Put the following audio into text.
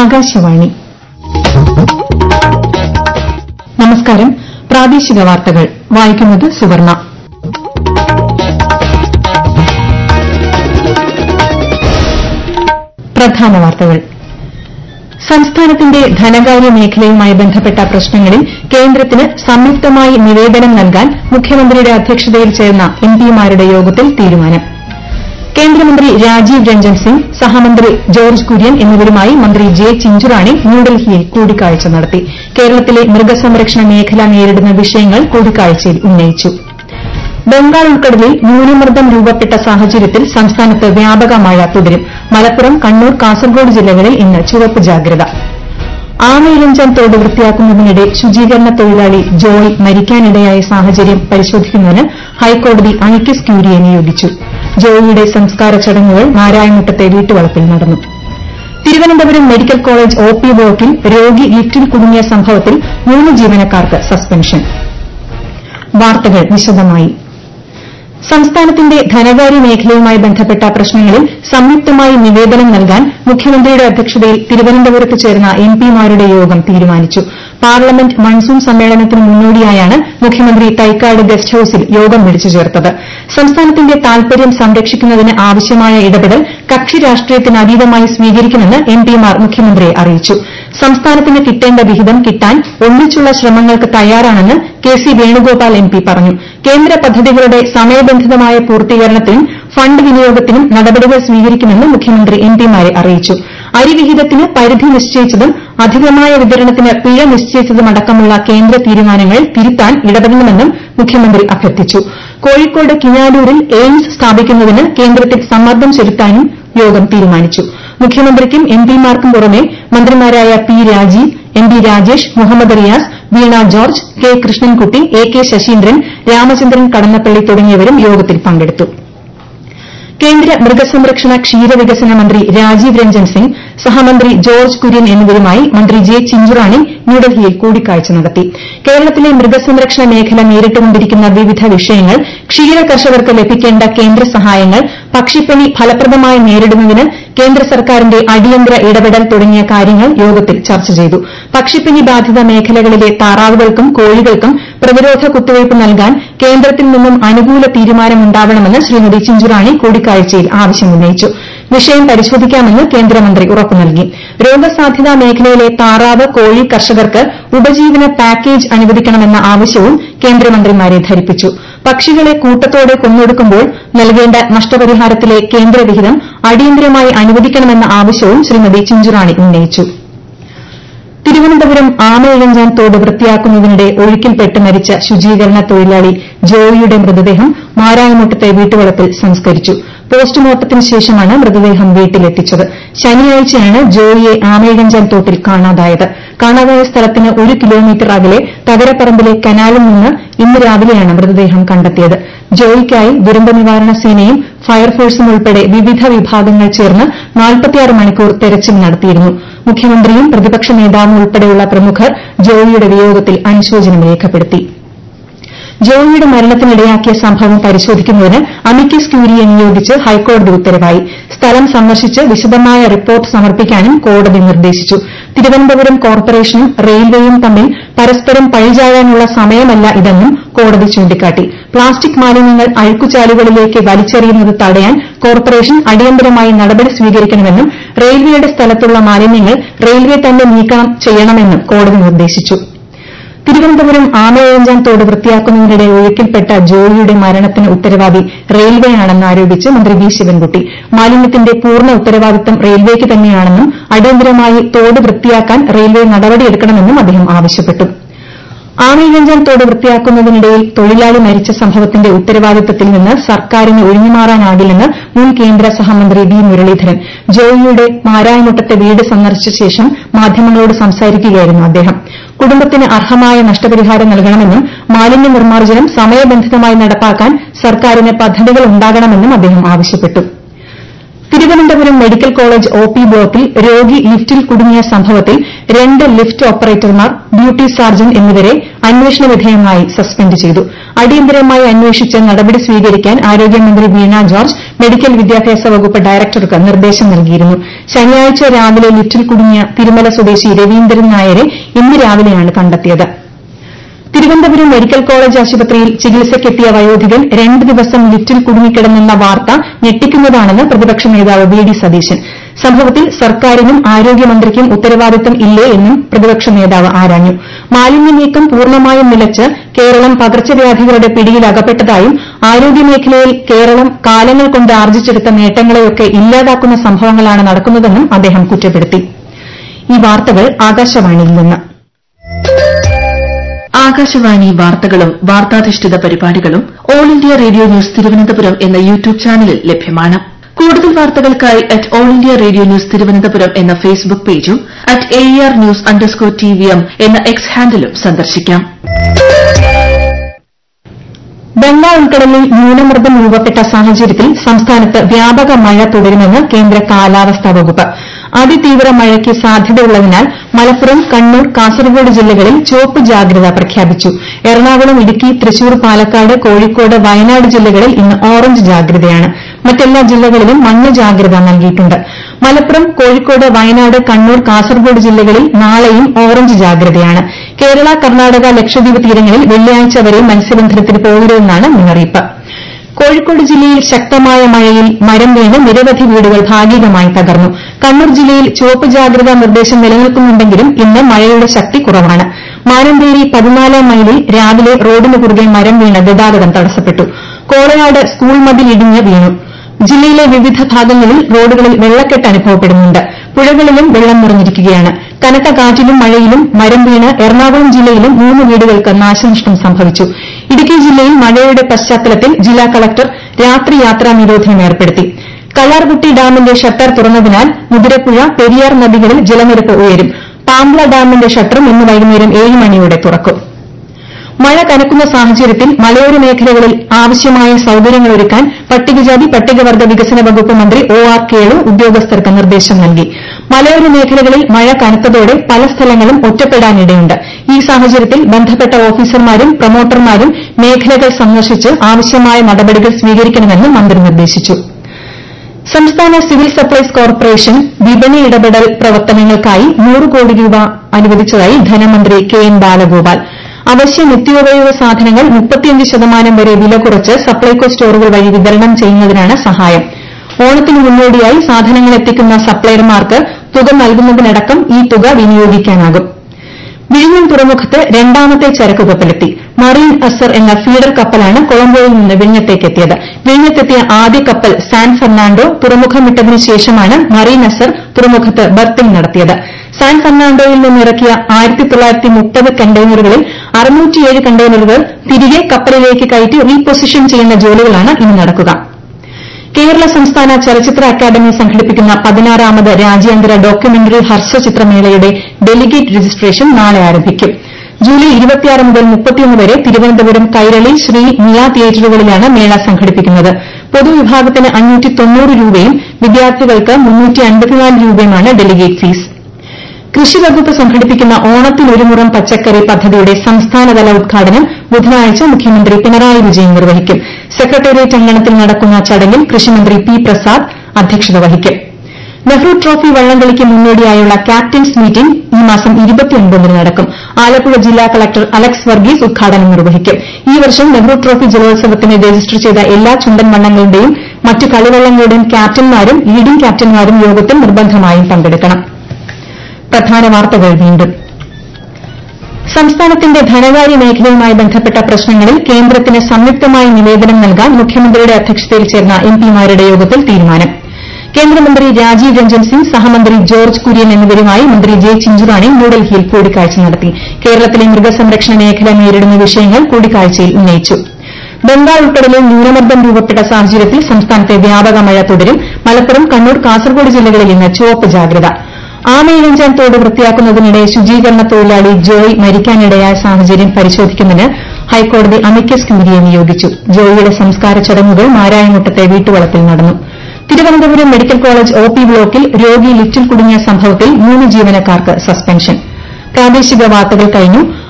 ആകാശവാണി നമസ്കാരം പ്രാദേശിക വാർത്തകൾ വായിക്കുന്നത് സുവർണ പ്രധാന വാർത്തകൾ സംസ്ഥാനത്തിന്റെ ധനകാര്യ മേഖലയുമായി ബന്ധപ്പെട്ട പ്രശ്നങ്ങളിൽ കേന്ദ്രത്തിന് സംയുക്തമായി നിവേദനം നൽകാൻ മുഖ്യമന്ത്രിയുടെ അധ്യക്ഷതയിൽ ചേർന്ന എംപിമാരുടെ യോഗത്തിൽ തീരുമാനം കേന്ദ്രമന്ത്രി രാജീവ് രഞ്ജൻ സിംഗ് സഹമന്ത്രി ജോർജ് കുര്യൻ എന്നിവരുമായി മന്ത്രി ജെ ചിഞ്ചുറാണി ന്യൂഡൽഹിയിൽ കൂടിക്കാഴ്ച നടത്തി കേരളത്തിലെ മൃഗസംരക്ഷണ മേഖല നേരിടുന്ന വിഷയങ്ങൾ കൂടിക്കാഴ്ചയിൽ ഉന്നയിച്ചു ബംഗാൾ ഉൾക്കടലിൽ ന്യൂനമർദ്ദം രൂപപ്പെട്ട സാഹചര്യത്തിൽ സംസ്ഥാനത്ത് വ്യാപക മഴ തുടരും മലപ്പുറം കണ്ണൂർ കാസർഗോഡ് ജില്ലകളിൽ ഇന്ന് ചുവപ്പ് ജാഗ്രത ആമയിലഞ്ചാൻ തോട് വൃത്തിയാക്കുന്നതിനിടെ ശുചീകരണ തൊഴിലാളി ജോയ് മരിക്കാനിടയായ സാഹചര്യം പരിശോധിക്കുന്നതിന് ഹൈക്കോടതി അമിക്കസ് ക്യൂരിയെ നിയോഗിച്ചു ജോയിയുടെ സംസ്കാര ചടങ്ങുകൾ നാരായണമുട്ടത്തെ വീട്ടുവളപ്പിൽ നടന്നു Thiruvananthapuram medical college O P ബ്ലോക്കിൽ രോഗി ലിഫ്റ്റിൽ കുടുങ്ങിയ സംഭവത്തിൽ മൂന്ന് ജീവനക്കാർക്ക് സസ്പെൻഷൻ വാർത്തകൾ വിശദമായി സംസ്ഥാനത്തിന്റെ ധനകാര്യ മേഖലയുമായി ബന്ധപ്പെട്ട പ്രശ്നങ്ങളിൽ സംയുക്തമായി നിവേദനം നൽകാൻ മുഖ്യമന്ത്രിയുടെ അധ്യക്ഷതയിൽ തിരുവനന്തപുരത്ത് ചേർന്ന എംപിമാരുടെ യോഗം തീരുമാനിച്ചു പാർലമെന്റ് മൺസൂൺ സമ്മേളനത്തിന് മുന്നോടിയായാണ് മുഖ്യമന്ത്രി തൈക്കാട് ഗസ്റ്റ് ഹൌസിൽ യോഗം വിളിച്ചു ചേർത്തത് സംസ്ഥാനത്തിന്റെ താൽപര്യം സംരക്ഷിക്കുന്നതിന് ആവശ്യമായ ഇടപെടൽ കക്ഷി രാഷ്ട്രീയത്തിനതീതമായി സ്വീകരിക്കുമെന്ന് എംപിമാർ മുഖ്യമന്ത്രിയെ അറിയിച്ചു സംസ്ഥാനത്തിന് കിട്ടേണ്ട വിഹിതം കിട്ടാൻ ഒന്നിച്ചുള്ള ശ്രമങ്ങൾക്ക് തയ്യാറാണെന്ന് കെ സി വേണുഗോപാൽ എംപി പറഞ്ഞു കേന്ദ്ര പദ്ധതികളുടെ സമയബന്ധിതമായ പൂർത്തീകരണത്തിനും ഫണ്ട് വിനിയോഗത്തിനും നടപടികൾ സ്വീകരിക്കുമെന്ന് മുഖ്യമന്ത്രി എംപിമാരെ അറിയിച്ചു അരിവിഹിതത്തിന് പരിധി നിശ്ചയിച്ചതും അധികമായ വിതരണത്തിന് പിഴ നിശ്ചയിച്ചതുമടക്കമുള്ള കേന്ദ്ര തീരുമാനങ്ങൾ തിരുത്താൻ ഇടപെടണമെന്നും മുഖ്യമന്ത്രി അഭ്യർത്ഥിച്ചു കോഴിക്കോട് കിനാലൂരിൽ എയിംസ് സ്ഥാപിക്കുന്നതിന് കേന്ദ്രത്തിൽ സമ്മർദ്ദം ചെലുത്താനും യോഗം തീരുമാനിച്ചു മുഖ്യമന്ത്രിക്കും എംപിമാർക്കും പുറമെ മന്ത്രിമാരായ P Rajeev M P Rajesh Muhammad Riyas Veena George K Krishnankutty A K Saseendran Ramachandran Kadannappalli തുടങ്ങിയവരും യോഗത്തിൽ പങ്കെടുത്തു കേന്ദ്ര മൃഗസംരക്ഷണ ക്ഷീരവികസന മന്ത്രി രാജീവ് രഞ്ജൻ സിംഗ് സഹമന്ത്രി ജോർജ് കുര്യൻ എന്നിവരുമായി മന്ത്രി ജെ ചിഞ്ചുറാണി ന്യൂഡൽഹിയിൽ കൂടിക്കാഴ്ച നടത്തി കേരളത്തിലെ മൃഗസംരക്ഷണ മേഖല നേരിട്ടുകൊണ്ടിരിക്കുന്ന വിവിധ വിഷയങ്ങൾ ക്ഷീര കർഷകർക്ക് ലഭിക്കേണ്ട കേന്ദ്ര സഹായങ്ങൾ പക്ഷിപ്പനി ഫലപ്രദമായി നേരിടുന്നതിന് കേന്ദ്ര സർക്കാരിന്റെ അടിയന്തര ഇടപെടൽ തുടങ്ങിയ കാര്യങ്ങൾ യോഗത്തിൽ ചർച്ച ചെയ്തു പക്ഷിപ്പനി ബാധിത മേഖലകളിലെ താറാവുകൾക്കും കോഴികൾക്കും പ്രതിരോധ കുത്തിവയ്പ് നൽകാൻ കേന്ദ്രത്തിൽ നിന്നും അനുകൂല തീരുമാനമുണ്ടാവണമെന്ന് ശ്രീമതി ചിഞ്ചുറാണി കൂടിക്കാഴ്ചയിൽ ആവശ്യമുന്നയിച്ചു വിഷയം പരിശോധിക്കാമെന്ന് കേന്ദ്രമന്ത്രി ഉറപ്പു നൽകി രോഗസാധ്യതാ മേഖലയിലെ താറാവ് കോഴി കർഷകർക്ക് ഉപജീവന പാക്കേജ് അനുവദിക്കണമെന്ന ആവശ്യവും കേന്ദ്രമന്ത്രിമാരെ ധരിപ്പിച്ചു പക്ഷികളെ കൂട്ടത്തോടെ കൊന്നൊടുക്കുമ്പോൾ നൽകേണ്ട നഷ്ടപരിഹാരത്തിലെ കേന്ദ്രവിഹിതം അടിയന്തരമായി അനുവദിക്കണമെന്ന ആവശ്യവും ശ്രീമതി ചിഞ്ചുറാണി ഉന്നയിച്ചു തിരുവനന്തപുരം ആമയിഴഞ്ചാൻ തോട് വൃത്തിയാക്കുന്നതിനിടെ ഒഴുക്കിൽപ്പെട്ട് മരിച്ച ശുചീകരണ തൊഴിലാളി ജോയിയുടെ മൃതദേഹം മാരായമുട്ടത്തെ വീട്ടുവളപ്പിൽ സംസ്കരിച്ചു പോസ്റ്റ്മോർട്ടത്തിന് ശേഷമാണ് മൃതദേഹം വീട്ടിലെത്തിച്ചത് ശനിയാഴ്ചയാണ് ജോയിയെ ആമയിഴഞ്ചാൻ തോട്ടിൽ കാണാതായത് കാണാതായ സ്ഥലത്തിന് ഒരു കിലോമീറ്റർ അകലെ തകരപ്പറമ്പിലെ കനാലിൽ നിന്ന് ഇന്ന് രാവിലെയാണ് മൃതദേഹം കണ്ടെത്തിയത് ജോയിക്കായി ദുരന്ത നിവാരണ സേനയും ഫയർഫോഴ്സും ഉൾപ്പെടെ വിവിധ വിഭാഗങ്ങൾ ചേർന്ന് മണിക്കൂർ തെരച്ചിൽ നടത്തിയിരുന്നു മുഖ്യമന്ത്രിയും പ്രതിപക്ഷ നേതാവും ഉൾപ്പെടെയുള്ള പ്രമുഖർ ജോയിയുടെ വിയോഗത്തിൽ അനുശോചനം രേഖപ്പെടുത്തി ജോയിയുടെ മരണത്തിനിടയാക്കിയ സംഭവം പരിശോധിക്കുന്നതിന് അമിക്കസ് ക്യൂരിയെ നിയോഗിച്ച് ഹൈക്കോടതി ഉത്തരവായി സ്ഥലം സന്ദർശിച്ച് വിശദമായ റിപ്പോർട്ട് സമർപ്പിക്കാനും കോടതി നിർദ്ദേശിച്ചു തിരുവനന്തപുരം കോർപ്പറേഷനും റെയിൽവേയും തമ്മിൽ പരസ്പരം പഴിചാരാനുള്ള സമയമല്ല ഇതെന്നും കോടതി ചൂണ്ടിക്കാട്ടി പ്ലാസ്റ്റിക് മാലിന്യങ്ങൾ അഴുക്കുചാലുകളിലേക്ക് വലിച്ചെറിയുന്നത് തടയാൻ കോർപ്പറേഷൻ അടിയന്തരമായി നടപടി സ്വീകരിക്കണമെന്നും റെയിൽവേയുടെ സ്ഥലത്തുള്ള മാലിന്യങ്ങൾ റെയിൽവേ തന്നെ നീക്കം ചെയ്യണമെന്നും കോടതി നിർദ്ദേശിച്ചു തിരുവനന്തപുരം ആമയഞ്ചാൻ തോട് വൃത്തിയാക്കുന്നതിനിടെ ഒഴുക്കിൽപ്പെട്ട ജോയിയുടെ മരണത്തിന് ഉത്തരവാദി റെയിൽവേയാണെന്ന് ആരോപിച്ച് മന്ത്രി വി ശിവൻകുട്ടി മാലിന്യത്തിന്റെ പൂർണ്ണ ഉത്തരവാദിത്തം റെയിൽവേക്ക് തന്നെയാണെന്നും അടിയന്തരമായി തോട് വൃത്തിയാക്കാൻ റെയിൽവേ നടപടിയെടുക്കണമെന്നും അദ്ദേഹം ആവശ്യപ്പെട്ടു ആമയിഴഞ്ചാൻ തോട് വൃത്തിയാക്കുന്നതിനിടയിൽ തൊഴിലാളി മരിച്ച സംഭവത്തിന്റെ ഉത്തരവാദിത്തത്തിൽ നിന്ന് സർക്കാരിന് ഒഴിഞ്ഞുമാറാനാകില്ലെന്ന് മുൻ കേന്ദ്ര സഹമന്ത്രി വി മുരളീധരൻ ജോയിയുടെ മാരായമുട്ടത്തെ വീട് സന്ദർശിച്ച ശേഷം മാധ്യമങ്ങളോട് സംസാരിക്കുകയായിരുന്നു അദ്ദേഹം കുടുംബത്തിന് അർഹമായ നഷ്ടപരിഹാരം നൽകണമെന്നും മാലിന്യ നിർമ്മാർജ്ജനം സമയബന്ധിതമായി നടപ്പാക്കാൻ സർക്കാരിന് പദ്ധതികൾ ഉണ്ടാകണമെന്നും അദ്ദേഹം ആവശ്യപ്പെട്ടു Thiruvananthapuram medical college O P ബ്ലോക്കിൽ രോഗി ലിഫ്റ്റിൽ കുടുങ്ങിയ സംഭവത്തിൽ രണ്ട് ലിഫ്റ്റ് ഓപ്പറേറ്റർമാർ ഡ്യൂട്ടി സാർജന്റ് എന്നിവരെ അന്വേഷണ വിധേയമായി സസ്പെൻഡ് ചെയ്തു അടിയന്തരമായി അന്വേഷിച്ച് നടപടി സ്വീകരിക്കാൻ ആരോഗ്യമന്ത്രി വീണ ജോർജ് മെഡിക്കൽ വിദ്യാഭ്യാസ വകുപ്പ് ഡയറക്ടർക്ക് നിർദ്ദേശം നൽകിയിരുന്നു ശനിയാഴ്ച രാവിലെ ലിഫ്റ്റിൽ കുടുങ്ങിയ തിരുമല സ്വദേശി രവീന്ദ്രൻ നായരെ ഇന്ന് രാവിലെയാണ് കണ്ടെത്തിയത് തിരുവനന്തപുരം മെഡിക്കൽ കോളേജ് ആശുപത്രിയിൽ ചികിത്സയ്ക്കെത്തിയ വയോധികൻ രണ്ട് ദിവസം ലിഫ്റ്റിൽ കുടുങ്ങിക്കിടന്നെന്ന വാർത്ത ഞെട്ടിക്കുന്നതാണെന്ന് പ്രതിപക്ഷ നേതാവ് വി ഡി സതീശൻ സംഭവത്തിൽ സർക്കാരിനും ആരോഗ്യമന്ത്രിക്കും ഉത്തരവാദിത്തം ഇല്ലേ എന്നും പ്രതിപക്ഷ നേതാവ് ആരാഞ്ഞു മാലിന്യ നീക്കം പൂർണ്ണമായും നിലച്ച് കേരളം പകർച്ചവ്യാധികളുടെ പിടിയിൽ അകപ്പെട്ടതായും ആരോഗ്യമേഖലയിൽ കേരളം കാലങ്ങൾ കൊണ്ട് ആർജിച്ചെടുത്ത നേട്ടങ്ങളെയൊക്കെ ഇല്ലാതാക്കുന്ന സംഭവങ്ങളാണ് നടക്കുന്നതെന്നും അദ്ദേഹം കുറ്റപ്പെടുത്തി ഈ വാർത്തകൾ ആകാശവാണിയിൽ നിന്ന് ആകാശവാണി വാർത്തകളും വാർത്താധിഷ്ഠിത പരിപാടികളും All India Radio News Thiruvananthapuram എന്ന യൂട്യൂബ് ചാനലിൽ ലഭ്യമാണ് കൂടുതൽ വാർത്തകൾക്കായി at All India Radio News Thiruvananthapuram എന്ന ഫേസ്ബുക്ക് പേജും at A R news underscore T V M എന്ന എക്സ് ഹാൻഡിലും സന്ദർശിക്കാം ബംഗാൾ ഉൾക്കടലിൽ ന്യൂനമർദ്ദം രൂപപ്പെട്ട സാഹചര്യത്തിൽ സംസ്ഥാനത്ത് വ്യാപക മഴ തുടരുമെന്ന് കേന്ദ്ര കാലാവസ്ഥാ വകുപ്പ് അതിതീവ്ര മഴയ്ക്ക് സാധ്യതയുള്ളതിനാൽ മലപ്പുറം കണ്ണൂർ കാസർഗോഡ് ജില്ലകളിൽ ചുവപ്പ് ജാഗ്രത പ്രഖ്യാപിച്ചു എറണാകുളം ഇടുക്കി തൃശൂർ പാലക്കാട് കോഴിക്കോട് വയനാട് ജില്ലകളിൽ ഇന്ന് ഓറഞ്ച് ജാഗ്രതയാണ് മറ്റെല്ലാ ജില്ലകളിലും മഞ്ഞ ജാഗ്രത നൽകിയിട്ടുണ്ട് മലപ്പുറം കോഴിക്കോട് വയനാട് കണ്ണൂർ കാസർഗോഡ് ജില്ലകളിൽ നാളെയും ഓറഞ്ച് ജാഗ്രതയാണ് കേരള കർണാടക ലക്ഷദ്വീപ് തീരങ്ങളിൽ വെള്ളിയാഴ്ച വരെ മത്സ്യബന്ധനത്തിന് പോകരുതെന്നാണ് മുന്നറിയിപ്പ് കോഴിക്കോട് ജില്ലയിൽ ശക്തമായ മഴയിൽ മരം വീണ് നിരവധി വീടുകൾ ഭാഗികമായി തകർന്നു കണ്ണൂർ ജില്ലയിൽ ചുവപ്പ് ജാഗ്രതാ നിർദ്ദേശം നിലനിൽക്കുന്നുണ്ടെങ്കിലും ഇന്ന് മഴയുടെ ശക്തി കുറവാണ് മാനന്തേരി പതിനാലാം മൈലിൽ രാവിലെ റോഡിന് കുറുകെ മരം വീണ് ഗതാഗതം തടസ്സപ്പെട്ടു കോളയാട് സ്കൂൾ മതിൽ ഇടിഞ്ഞ് വീണു ജില്ലയിലെ വിവിധ ഭാഗങ്ങളിൽ റോഡുകളിൽ വെള്ളക്കെട്ട് അനുഭവപ്പെടുന്നുണ്ട് പുഴകളിലും വെള്ളം നിറഞ്ഞിരിക്കുകയാണ് കനത്ത കാറ്റിലും മഴയിലും മരം വീണ് എറണാകുളം ജില്ലയിലും മൂന്ന് വീടുകൾക്ക് നാശനഷ്ടം സംഭവിച്ചു ഇടുക്കി ജില്ലയിൽ മഴയുടെ പശ്ചാത്തലത്തിൽ ജില്ലാ കളക്ടർ രാത്രി യാത്രാ നിരോധനം ഏർപ്പെടുത്തി കല്ലാർകുട്ടി ഡാമിന്റെ ഷട്ടർ തുറന്നതിനാൽ മുതിരപ്പുഴ പെരിയാർ നദികളിൽ ജലനിരപ്പ് ഉയരും പാമ്പ്ല ഡാമിന്റെ ഷട്ടറും ഇന്ന് വൈകുന്നേരം ഏഴ് മണിയോടെ തുറക്കും മഴ കനക്കുന്ന സാഹചര്യത്തിൽ മലയോര മേഖലകളിൽ ആവശ്യമായ സൌകര്യങ്ങൾ ഒരുക്കാൻ പട്ടികജാതി പട്ടികവർഗ വികസന വകുപ്പ് മന്ത്രി ഒ ആർ കേളു ഉദ്യോഗസ്ഥർക്ക് നിർദ്ദേശം നൽകി മലയോര മേഖലകളിൽ മഴ കനത്തതോടെ പല സ്ഥലങ്ങളും ഒറ്റപ്പെടാനിടയുണ്ട് ഈ സാഹചര്യത്തിൽ ബന്ധപ്പെട്ട ഓഫീസർമാരും പ്രൊമോട്ടർമാരും മേഖലകൾ സന്ദർശിച്ച് ആവശ്യമായ നടപടികൾ സ്വീകരിക്കണമെന്ന് മന്ത്രി നിർദ്ദേശിച്ചു സംസ്ഥാന സിവിൽ സപ്ലൈസ് കോർപ്പറേഷൻ വിപണി ഇടപെടൽ പ്രവർത്തനങ്ങൾക്കായി നൂറ് കോടി രൂപ അനുവദിച്ചതായി ധനമന്ത്രി കെ എൻ ബാലഗോപാൽ അവശ്യ നിത്യോപയോഗ സാധനങ്ങൾ മുപ്പത്തിയഞ്ച് ശതമാനം വരെ വില കുറച്ച് സപ്ലൈകോ സ്റ്റോറുകൾ വഴി വിതരണം ചെയ്യുന്നതിനാണ് സഹായം ഓണത്തിന് മുന്നോടിയായി സാധനങ്ങൾ എത്തിക്കുന്ന സപ്ലയർമാർക്ക് തുക നൽകുന്നതിനടക്കം ഈ തുക വിനിയോഗിക്കാനാകും വിഴിഞ്ഞം തുറമുഖത്ത് രണ്ടാമത്തെ ചരക്ക് കപ്പലെത്തി മറീൻ അസർ എന്ന ഫീഡർ കപ്പലാണ് കൊളംബോയിൽ നിന്ന് വിഴിഞ്ഞത്തേക്കെത്തിയത് വിഴിഞ്ഞത്തെത്തിയ ആദ്യ കപ്പൽ സാൻ ഫെർണാണ്ടോ തുറമുഖം വിട്ടതിനു ശേഷമാണ് മറീൻ അസർ തുറമുഖത്ത് ബർത്തിംഗ് നടത്തിയത് സാൻ ഫെർണാണ്ടോയിൽ നിന്നിറക്കിയ ആയിരത്തി തൊള്ളായിരത്തി മുപ്പത് കണ്ടെയ്നറുകളിൽ അറുന്നൂറ്റിയേഴ് കണ്ടെയ്നറുകൾ തിരികെ കപ്പലിലേക്ക് കയറ്റി റീപൊസിഷൻ ചെയ്യുന്ന ജോലികളാണ് ഇനി നടക്കുക കേരള സംസ്ഥാന ചലച്ചിത്ര അക്കാദമി സംഘടിപ്പിക്കുന്ന പതിനാറാമത് രാജ്യാന്തര ഡോക്യുമെന്ററി ഹർഷചിത്രമേളയുടെ ഡെലിഗേറ്റ് രജിസ്ട്രേഷൻ നാളെ ആരംഭിക്കും ജൂലൈ ഇരുപത്തിയാറ് മുതൽ മുപ്പത്തിയൊന്ന് വരെ തിരുവനന്തപുരം കൈരളി ശ്രീ മിയ തിയേറ്ററുകളിലാണ് മേള സംഘടിപ്പിക്കുന്നത് പൊതുവിഭാഗത്തിന് അഞ്ഞൂറ്റി തൊണ്ണൂറ് രൂപയും വിദ്യാർത്ഥികൾക്ക് മുന്നൂറ്റി അൻപത്തിനാല് രൂപയുമാണ് ഡെലിഗേറ്റ് ഫീസ് കൃഷിവകുപ്പ് സംഘടിപ്പിക്കുന്ന ഓണത്തിനൊരുമുറം പച്ചക്കറി പദ്ധതിയുടെ സംസ്ഥാനതല ഉദ്ഘാടനം ബുധനാഴ്ച മുഖ്യമന്ത്രി പിണറായി വിജയൻ നിർവഹിക്കും സെക്രട്ടേറിയറ്റ് അങ്കണത്തിൽ നടക്കുന്ന ചടങ്ങിൽ കൃഷിമന്ത്രി പി പ്രസാദ് അധ്യക്ഷത വഹിക്കും നെഹ്റു ട്രോഫി വള്ളംകളിക്ക് മുന്നോടിയായുള്ള ക്യാപ്റ്റൻസ് മീറ്റിംഗ് ഈ മാസം ഇരുപത്തിയൊൻപതിന് നടക്കും ആലപ്പുഴ ജില്ലാ കളക്ടർ അലക്സ് വർഗീസ് ഉദ്ഘാടനം നിർവഹിക്കും ഈ വർഷം നെഹ്റു ട്രോഫി ജലോത്സവത്തിന് രജിസ്റ്റർ ചെയ്ത എല്ലാ ചുണ്ടൻ വള്ളങ്ങളുടെയും മറ്റ് കളിവള്ളങ്ങളുടെയും ക്യാപ്റ്റന്മാരും ലീഡിംഗ് ക്യാപ്റ്റന്മാരും യോഗത്തിൽ നിർബന്ധമായും പങ്കെടുക്കണം പ്രധാന വാർത്തകൾ വീണ്ടും സംസ്ഥാനത്തിന്റെ ധനകാര്യ മേഖലയുമായി ബന്ധപ്പെട്ട പ്രശ്നങ്ങളിൽ കേന്ദ്രത്തിന് സംയുക്തമായി നിവേദനം നൽകാൻ മുഖ്യമന്ത്രിയുടെ അധ്യക്ഷതയിൽ ചേർന്ന എംപിമാരുടെ യോഗത്തിൽ തീരുമാനം കേന്ദ്രമന്ത്രി രാജീവ് രഞ്ജൻ സിംഗ് സഹമന്ത്രി ജോർജ് കുര്യൻ എന്നിവരുമായി മന്ത്രി ജെ ചിഞ്ചുറാണി ന്യൂഡൽഹിയിൽ കൂടിക്കാഴ്ച നടത്തി കേരളത്തിലെ മൃഗസംരക്ഷണ മേഖല നേരിടുന്ന വിഷയങ്ങൾ കൂടിക്കാഴ്ചയിൽ ഉന്നയിച്ചു ബംഗാൾ ഉൾക്കടലിൽ ന്യൂനമർദ്ദം രൂപപ്പെട്ട സാഹചര്യത്തിൽ സംസ്ഥാനത്തെ വ്യാപക മഴ തുടരും മലപ്പുറം കണ്ണൂർ കാസർഗോഡ് ജില്ലകളിൽ ഇന്ന് ചുവപ്പ് ജാഗ്രത ആമയിഴഞ്ചാൻ തോട് വൃത്തിയാക്കുന്നതിനിടെ ശുചീകരണ തൊഴിലാളി ജോയ് മരിക്കാനിടയായ സാഹചര്യം പരിശോധിക്കുന്നതിന് ഹൈക്കോടതി അമിക്കസ് ക്യൂരിയെ നിയോഗിച്ചു ജോയിയുടെ സംസ്കാര ചടങ്ങുകൾ മാരായമുട്ടത്തെ വീട്ടുവളപ്പിൽ നടന്നു Thiruvananthapuram medical college O P ബ്ലോക്കിൽ രോഗി ലിഫ്റ്റിൽ കുടുങ്ങിയ സംഭവത്തിൽ മൂന്ന് ജീവനക്കാർക്ക് സസ്പെൻഷൻ പ്രാദേശിക വാർത്തകൾ കഴിഞ്ഞു